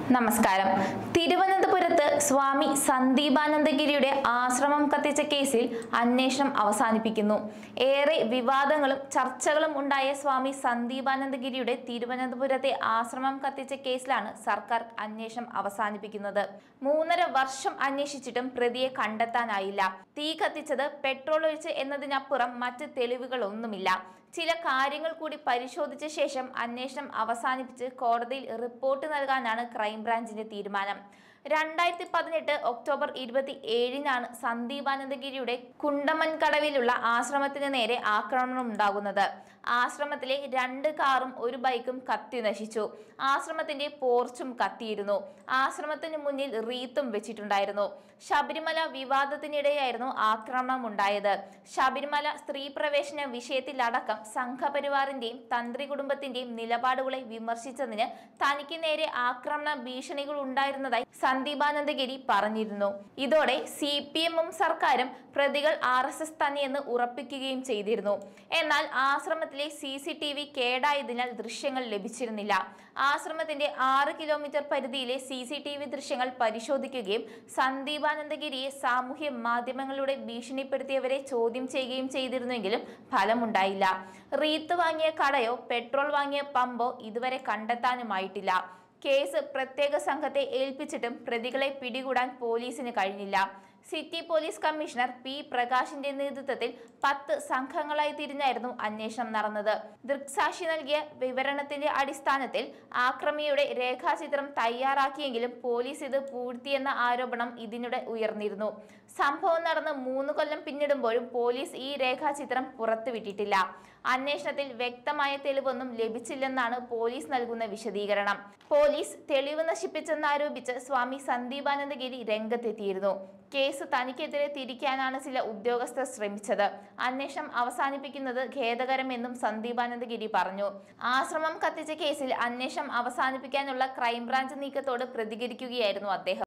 നമസ്കാരം തിരുവനന്തപുരത്ത് സ്വാമി സന്ദീപാനന്ദഗിരിയുടെ ആശ്രമം കത്തിച്ച കേസിൽ അന്വേഷണം അവസാനിപ്പിക്കുന്നു ഏറെ വിവാദങ്ങളും ചർച്ചകളും ഉണ്ടായ സ്വാമി സന്ദീപാനന്ദഗിരിയുടെ തിരുവനന്തപുരത്തെ ആശ്രമം കത്തിച്ച കേസിലാണ് സർക്കാർ അന്വേഷണം അവസാനിപ്പിക്കുന്നത് മൂന്നര വർഷം അന്വേഷിച്ചിട്ടും പ്രതിയെ കണ്ടെത്താനായില്ല തീ കത്തിച്ചത് പെട്രോൾ ഒഴിച്ച് എന്നതിനപ്പുറം മറ്റ് തെളിവുകളൊന്നുമില്ല ചില കാര്യങ്ങൾ കൂടി പരിശോധിച്ച ശേഷം അന്വേഷണം അവസാനിപ്പിച്ച് കോടതിയിൽ റിപ്പോർട്ട് നൽകാനാണ് ക്രൈംബ്രാഞ്ചിന്റെ തീരുമാനം രണ്ടായിരത്തി പതിനെട്ട് ഒക്ടോബർ ഇരുപത്തി ഏഴിനാണ് സന്ദീപാനന്ദഗിരിയുടെ കുണ്ടമൻകടവിലുള്ള ആശ്രമത്തിന് നേരെ ആക്രമണം ഉണ്ടാകുന്നത് ആശ്രമത്തിലെ രണ്ട് കാറും ഒരു ബൈക്കും കത്തി നശിച്ചു ആശ്രമത്തിന്റെ പോർച്ചും കത്തിയിരുന്നു ആശ്രമത്തിന് മുന്നിൽ റീത്തും വെച്ചിട്ടുണ്ടായിരുന്നു ശബരിമല വിവാദത്തിനിടെയായിരുന്നു ആക്രമണം ഉണ്ടായത് ശബരിമല സ്ത്രീ പ്രവേശന വിഷയത്തിലടക്കം സംഘപരിവാറിന്റെയും തന്ത്രി കുടുംബത്തിന്റെയും നിലപാടുകളെ വിമർശിച്ചതിന് തനിക്ക് നേരെ ആക്രമണ ഭീഷണികൾ ഉണ്ടായിരുന്നതായി സന്ദീപാനന്ദഗിരി പറഞ്ഞിരുന്നു ഇതോടെ സി പി എമ്മും സർക്കാരും പ്രതികൾ ആർ എസ് എസ് തന്നെയെന്ന് ഉറപ്പിക്കുകയും ചെയ്തിരുന്നു എന്നാൽ ആശ്രമത്തിലെ സി സി ടി വി കേടായതിനാൽ ദൃശ്യങ്ങൾ ലഭിച്ചിരുന്നില്ല ആശ്രമത്തിന്റെ ആറ് കിലോമീറ്റർ പരിധിയിലെ സി സി ടി വി ദൃശ്യങ്ങൾ പരിശോധിക്കുകയും സന്ദീപാനന്ദഗിരിയെ സാമൂഹ്യ മാധ്യമങ്ങളിലൂടെ ഭീഷണിപ്പെടുത്തിയവരെ ചോദ്യം ചെയ്യുകയും ചെയ്തിരുന്നെങ്കിലും ഫലമുണ്ടായില്ല റീത്ത് വാങ്ങിയ കടയോ പെട്രോൾ വാങ്ങിയ പമ്പോ ഇതുവരെ കണ്ടെത്താനുമായിട്ടില്ല കേസ് പ്രത്യേക സംഘത്തെ ഏൽപ്പിച്ചിട്ടും പ്രതികളെ പിടികൂടാൻ പോലീസിന് കഴിഞ്ഞില്ല സിറ്റി പോലീസ് കമ്മീഷണർ പി പ്രകാശിന്റെ നേതൃത്വത്തിൽ പത്ത് സംഘങ്ങളായി തിരിഞ്ഞായിരുന്നു അന്വേഷണം നടന്നത് ദൃക്സാക്ഷി നൽകിയ വിവരണത്തിന്റെ അടിസ്ഥാനത്തിൽ ആക്രമിയുടെ രേഖാചിത്രം തയ്യാറാക്കിയെങ്കിലും പോലീസ് ഇത് പൂഴ്ത്തിയെന്ന ആരോപണം ഇതിനിടെ ഉയർന്നിരുന്നു സംഭവം നടന്ന് മൂന്ന് കൊല്ലം പിന്നിടുമ്പോഴും പോലീസ് ഈ രേഖാചിത്രം പുറത്തുവിട്ടിട്ടില്ല അന്വേഷണത്തിൽ വ്യക്തമായ തെളിവൊന്നും ലഭിച്ചില്ലെന്നാണ് പോലീസ് നൽകുന്ന വിശദീകരണം പോലീസ് തെളിവ് നശിപ്പിച്ചെന്നാരോപിച്ച് സ്വാമി സന്ദീപാനന്ദഗിരി രംഗത്തെത്തിയിരുന്നു കേസ് തനിക്കെതിരെ തിരിക്കാനാണ് ചില ഉദ്യോഗസ്ഥർ ശ്രമിച്ചത് അന്വേഷണം അവസാനിപ്പിക്കുന്നത് ഖേദകരമെന്നും സന്ദീപാനന്ദഗിരി പറഞ്ഞു ആശ്രമം കത്തിച്ച കേസിൽ അന്വേഷണം അവസാനിപ്പിക്കാനുള്ള ക്രൈംബ്രാഞ്ച് നീക്കത്തോട് പ്രതികരിക്കുകയായിരുന്നു അദ്ദേഹം